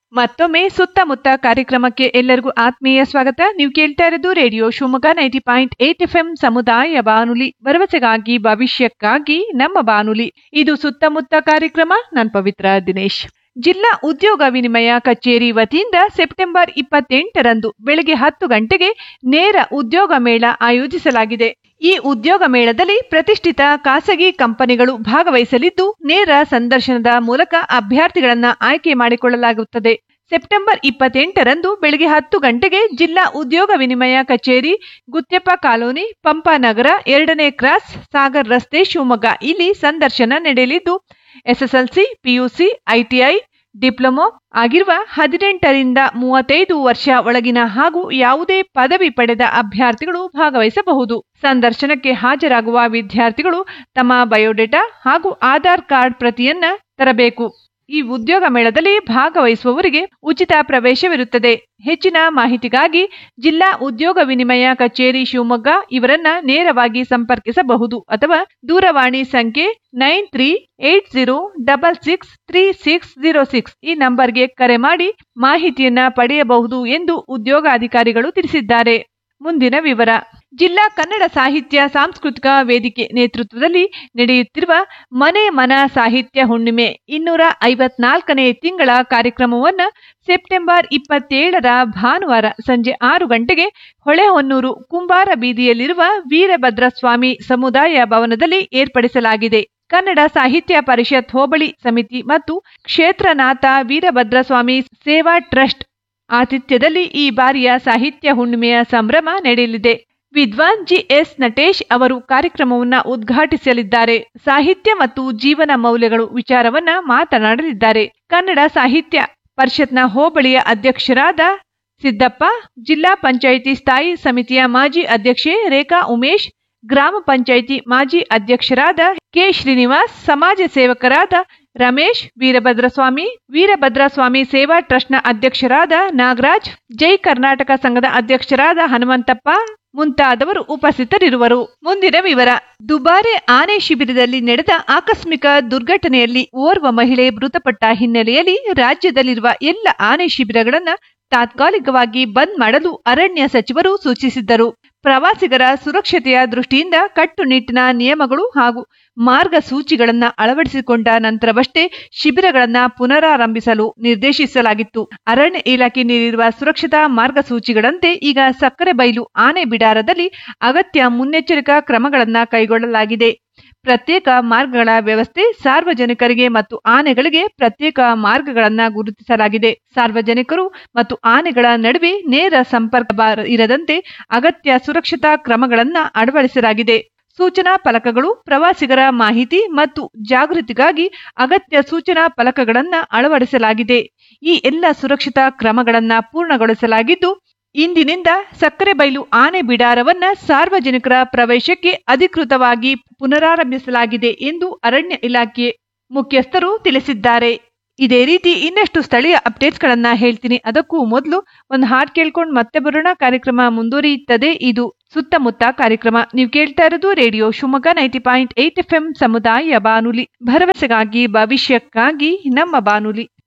ಮತ್ತೊಮ್ಮೆ ಸುತ್ತಮುತ್ತ ಕಾರ್ಯಕ್ರಮಕ್ಕೆ ಎಲ್ಲರಿಗೂ ಆತ್ಮೀಯ ಸ್ವಾಗತ ನೀವು ಕೇಳ್ತಾ ಇರೋದು radio Shivamogga ninety point eight F ಸಮುದಾಯ ಬಾನುಲಿ ಭರವಸೆಗಾಗಿ ಭವಿಷ್ಯಕ್ಕಾಗಿ ನಮ್ಮ ಬಾನುಲಿ ಇದು ಸುತ್ತಮುತ್ತ ಕಾರ್ಯಕ್ರಮ ನಾನ್ ಪವಿತ್ರ ದಿನೇಶ್ ಜಿಲ್ಲಾ ಉದ್ಯೋಗ ವಿನಿಮಯ ಕಚೇರಿ ವತಿಯಿಂದ ಸೆಪ್ಟೆಂಬರ್ ಇಪ್ಪತ್ತೆಂಟರಂದು ಬೆಳಗ್ಗೆ ಹತ್ತು ಗಂಟೆಗೆ ನೇರ ಉದ್ಯೋಗ ಮೇಳ ಆಯೋಜಿಸಲಾಗಿದೆ ಈ ಉದ್ಯೋಗ ಮೇಳದಲ್ಲಿ ಪ್ರತಿಷ್ಠಿತ ಖಾಸಗಿ ಕಂಪನಿಗಳು ಭಾಗವಹಿಸಲಿದ್ದು ನೇರ ಸಂದರ್ಶನದ ಮೂಲಕ ಅಭ್ಯರ್ಥಿಗಳನ್ನ ಆಯ್ಕೆ ಮಾಡಿಕೊಳ್ಳಲಾಗುತ್ತದೆ ಸೆಪ್ಟೆಂಬರ್ ಇಪ್ಪತ್ತೆಂಟರಂದು ಬೆಳಗ್ಗೆ ಹತ್ತು ಗಂಟೆಗೆ ಜಿಲ್ಲಾ ಉದ್ಯೋಗ ವಿನಿಮಯ ಕಚೇರಿ ಗುತ್ಯಪ್ಪ ಕಾಲೋನಿ ಪಂಪಾನಗರ ಎರಡನೇ ಕ್ರಾಸ್ ಸಾಗರ್ ರಸ್ತೆ ಶಿವಮೊಗ್ಗ ಇಲ್ಲಿ ಸಂದರ್ಶನ ನಡೆಯಲಿದ್ದು ಎಸ್ಎಸ್ಎಲ್ಸಿ ಪಿಯುಸಿ ಐಟಿಐ ಡಿಪ್ಲೊಮೊ ಆಗಿರುವ ಹದಿನೆಂಟರಿಂದ ಮೂವತ್ತೈದು ವರ್ಷ ಒಳಗಿನ ಹಾಗೂ ಯಾವುದೇ ಪದವಿ ಪಡೆದ ಅಭ್ಯರ್ಥಿಗಳು ಭಾಗವಹಿಸಬಹುದು ಸಂದರ್ಶನಕ್ಕೆ ಹಾಜರಾಗುವ ವಿದ್ಯಾರ್ಥಿಗಳು ತಮ್ಮ ಬಯೋಡೇಟಾ ಹಾಗೂ ಆಧಾರ್ ಕಾರ್ಡ್ ಪ್ರತಿಯನ್ನ ತರಬೇಕು ಈ ಉದ್ಯೋಗ ಮೇಳದಲ್ಲಿ ಭಾಗವಹಿಸುವವರಿಗೆ ಉಚಿತ ಪ್ರವೇಶವಿರುತ್ತದೆ ಹೆಚ್ಚಿನ ಮಾಹಿತಿಗಾಗಿ ಜಿಲ್ಲಾ ಉದ್ಯೋಗ ವಿನಿಮಯ ಕಚೇರಿ ಶಿವಮೊಗ್ಗ ಇವರನ್ನ ನೇರವಾಗಿ ಸಂಪರ್ಕಿಸಬಹುದು ಅಥವಾ ದೂರವಾಣಿ ಸಂಖ್ಯೆ nine three eight zero double six three six zero six ಈ ನಂಬರ್ಗೆ ಕರೆ ಮಾಡಿ ಮಾಹಿತಿಯನ್ನ ಪಡೆಯಬಹುದು ಎಂದು ಉದ್ಯೋಗಾಧಿಕಾರಿಗಳು ತಿಳಿಸಿದ್ದಾರೆ ಮುಂದಿನ ವಿವರ ಜಿಲ್ಲಾ ಕನ್ನಡ ಸಾಹಿತ್ಯ ಸಾಂಸ್ಕೃತಿಕ ವೇದಿಕೆ ನೇತೃತ್ವದಲ್ಲಿ ನಡೆಯುತ್ತಿರುವ ಮನೆ ಮನ ಸಾಹಿತ್ಯ ಹುಣ್ಣಿಮೆ ಇನ್ನೂರ ಐವತ್ನಾಲ್ಕನೇ ತಿಂಗಳ ಕಾರ್ಯಕ್ರಮವನ್ನು ಸೆಪ್ಟೆಂಬರ್ ಇಪ್ಪತ್ತೇಳರ ಭಾನುವಾರ ಸಂಜೆ ಆರು ಗಂಟೆಗೆ ಹೊಳೆಹೊನ್ನೂರು ಕುಂಬಾರ ಬೀದಿಯಲ್ಲಿರುವ ವೀರಭದ್ರಸ್ವಾಮಿ ಸಮುದಾಯ ಭವನದಲ್ಲಿ ಏರ್ಪಡಿಸಲಾಗಿದೆ ಕನ್ನಡ ಸಾಹಿತ್ಯ ಪರಿಷತ್ ಹೋಬಳಿ ಸಮಿತಿ ಮತ್ತು ಕ್ಷೇತ್ರನಾಥ ವೀರಭದ್ರಸ್ವಾಮಿ ಸೇವಾ ಟ್ರಸ್ಟ್ ಆತಿಥ್ಯದಲ್ಲಿ ಈ ಬಾರಿಯ ಸಾಹಿತ್ಯ ಹುಣ್ಣಿಮೆಯ ಸಂಭ್ರಮ ನಡೆಯಲಿದೆ ವಿದ್ವಾನ್ ಜಿ ಎಸ್ ನಟೇಶ್ ಅವರು ಕಾರ್ಯಕ್ರಮವನ್ನ ಉದ್ಘಾಟಿಸಲಿದ್ದಾರೆ ಸಾಹಿತ್ಯ ಮತ್ತು ಜೀವನ ಮೌಲ್ಯಗಳು ವಿಚಾರವನ್ನ ಮಾತನಾಡಲಿದ್ದಾರೆ ಕನ್ನಡ ಸಾಹಿತ್ಯ ಪರಿಷತ್ನ ಹೋಬಳಿಯ ಅಧ್ಯಕ್ಷರಾದ ಸಿದ್ದಪ್ಪ ಜಿಲ್ಲಾ ಪಂಚಾಯಿತಿ ಸ್ಥಾಯಿ ಸಮಿತಿಯ ಮಾಜಿ ಅಧ್ಯಕ್ಷೆ ರೇಖಾ ಉಮೇಶ್ ಗ್ರಾಮ ಪಂಚಾಯಿತಿ ಮಾಜಿ ಅಧ್ಯಕ್ಷರಾದ ಕೆ ಶ್ರೀನಿವಾಸ್ ಸಮಾಜ ಸೇವಕರಾದ ರಮೇಶ್ ವೀರಭದ್ರಸ್ವಾಮಿ ವೀರಭದ್ರಸ್ವಾಮಿ ಸೇವಾ ಟ್ರಸ್ಟ್ನ ಅಧ್ಯಕ್ಷರಾದ ನಾಗರಾಜ್ ಜೈ ಕರ್ನಾಟಕ ಸಂಘದ ಅಧ್ಯಕ್ಷರಾದ ಹನುಮಂತಪ್ಪ ಮುಂತಾದವರು ಉಪಸ್ಥಿತರಿರುವರು ಮುಂದಿನ ವಿವರ ದುಬಾರೆ ಆನೆ ಶಿಬಿರದಲ್ಲಿ ನಡೆದ ಆಕಸ್ಮಿಕ ದುರ್ಘಟನೆಯಲ್ಲಿ ಓರ್ವ ಮಹಿಳೆ ಮೃತಪಟ್ಟ ಹಿನ್ನೆಲೆಯಲ್ಲಿ ರಾಜ್ಯದಲ್ಲಿರುವ ಎಲ್ಲ ಆನೆ ಶಿಬಿರಗಳನ್ನು ತಾತ್ಕಾಲಿಕವಾಗಿ ಬಂದ್ ಮಾಡಲು ಅರಣ್ಯ ಸಚಿವರು ಸೂಚಿಸಿದ್ದರು ಪ್ರವಾಸಿಗರ ಸುರಕ್ಷತೆಯ ದೃಷ್ಟಿಯಿಂದ ಕಟ್ಟುನಿಟ್ಟಿನ ನಿಯಮಗಳು ಹಾಗೂ ಮಾರ್ಗಸೂಚಿಗಳನ್ನ ಅಳವಡಿಸಿಕೊಂಡ ನಂತರವಷ್ಟೇ ಶಿಬಿರಗಳನ್ನ ಪುನರಾರಂಭಿಸಲು ನಿರ್ದೇಶಿಸಲಾಗಿತ್ತು ಅರಣ್ಯ ಇಲಾಖೆ ನೀಡಿರುವ ಸುರಕ್ಷತಾ ಮಾರ್ಗಸೂಚಿಗಳಂತೆ ಈಗ ಸಕ್ಕರೆ ಬೈಲು ಆನೆ ಬಿಡಾರದಲ್ಲಿ ಅಗತ್ಯ ಮುನ್ನೆಚ್ಚರಿಕಾ ಕ್ರಮಗಳನ್ನ ಕೈಗೊಳ್ಳಲಾಗಿದೆ ಪ್ರತ್ಯೇಕ ಮಾರ್ಗಗಳ ವ್ಯವಸ್ಥೆ ಸಾರ್ವಜನಿಕರಿಗೆ ಮತ್ತು ಆನೆಗಳಿಗೆ ಪ್ರತ್ಯೇಕ ಮಾರ್ಗಗಳನ್ನ ಗುರುತಿಸಲಾಗಿದೆ ಸಾರ್ವಜನಿಕರು ಮತ್ತು ಆನೆಗಳ ನಡುವೆ ನೇರ ಸಂಪರ್ಕ ಇರದಂತೆ ಅಗತ್ಯ ಸುರಕ್ಷತಾ ಕ್ರಮಗಳನ್ನ ಅಳವಡಿಸಲಾಗಿದೆ ಸೂಚನಾ ಫಲಕಗಳು ಪ್ರವಾಸಿಗರ ಮಾಹಿತಿ ಮತ್ತು ಜಾಗೃತಿಗಾಗಿ ಅಗತ್ಯ ಸೂಚನಾ ಫಲಕಗಳನ್ನ ಅಳವಡಿಸಲಾಗಿದೆ ಈ ಎಲ್ಲ ಸುರಕ್ಷತಾ ಕ್ರಮಗಳನ್ನ ಪೂರ್ಣಗೊಳಿಸಲಾಗಿದ್ದು ಇಂದಿನಿಂದ ಸಕ್ಕರೆಬೈಲು ಆನೆ ಬಿಡಾರವನ್ನ ಸಾರ್ವಜನಿಕರ ಪ್ರವೇಶಕ್ಕೆ ಅಧಿಕೃತವಾಗಿ ಪುನರಾರಂಭಿಸಲಾಗಿದೆ ಎಂದು ಅರಣ್ಯ ಇಲಾಖೆ ಮುಖ್ಯಸ್ಥರು ತಿಳಿಸಿದ್ದಾರೆ ಇದೇ ರೀತಿ ಇನ್ನಷ್ಟು ಸ್ಥಳೀಯ ಅಪ್ಡೇಟ್ಸ್ಗಳನ್ನ ಹೇಳ್ತೀನಿ ಅದಕ್ಕೂ ಮೊದಲು ಒಂದು ಹಾಡ್ ಕೇಳ್ಕೊಂಡು ಮತ್ತೆ ಬರೋಣ ಕಾರ್ಯಕ್ರಮ ಮುಂದುವರಿಯುತ್ತದೆ ಇದು ಸುತ್ತಮುತ್ತ ಕಾರ್ಯಕ್ರಮ ನೀವು ಕೇಳ್ತಾ ಇರೋದು radio Shivamogga ninety point eight F ಸಮುದಾಯ ಬಾನುಲಿ ಭರವಸೆಗಾಗಿ ಭವಿಷ್ಯಕ್ಕಾಗಿ ನಮ್ಮ ಬಾನುಲಿ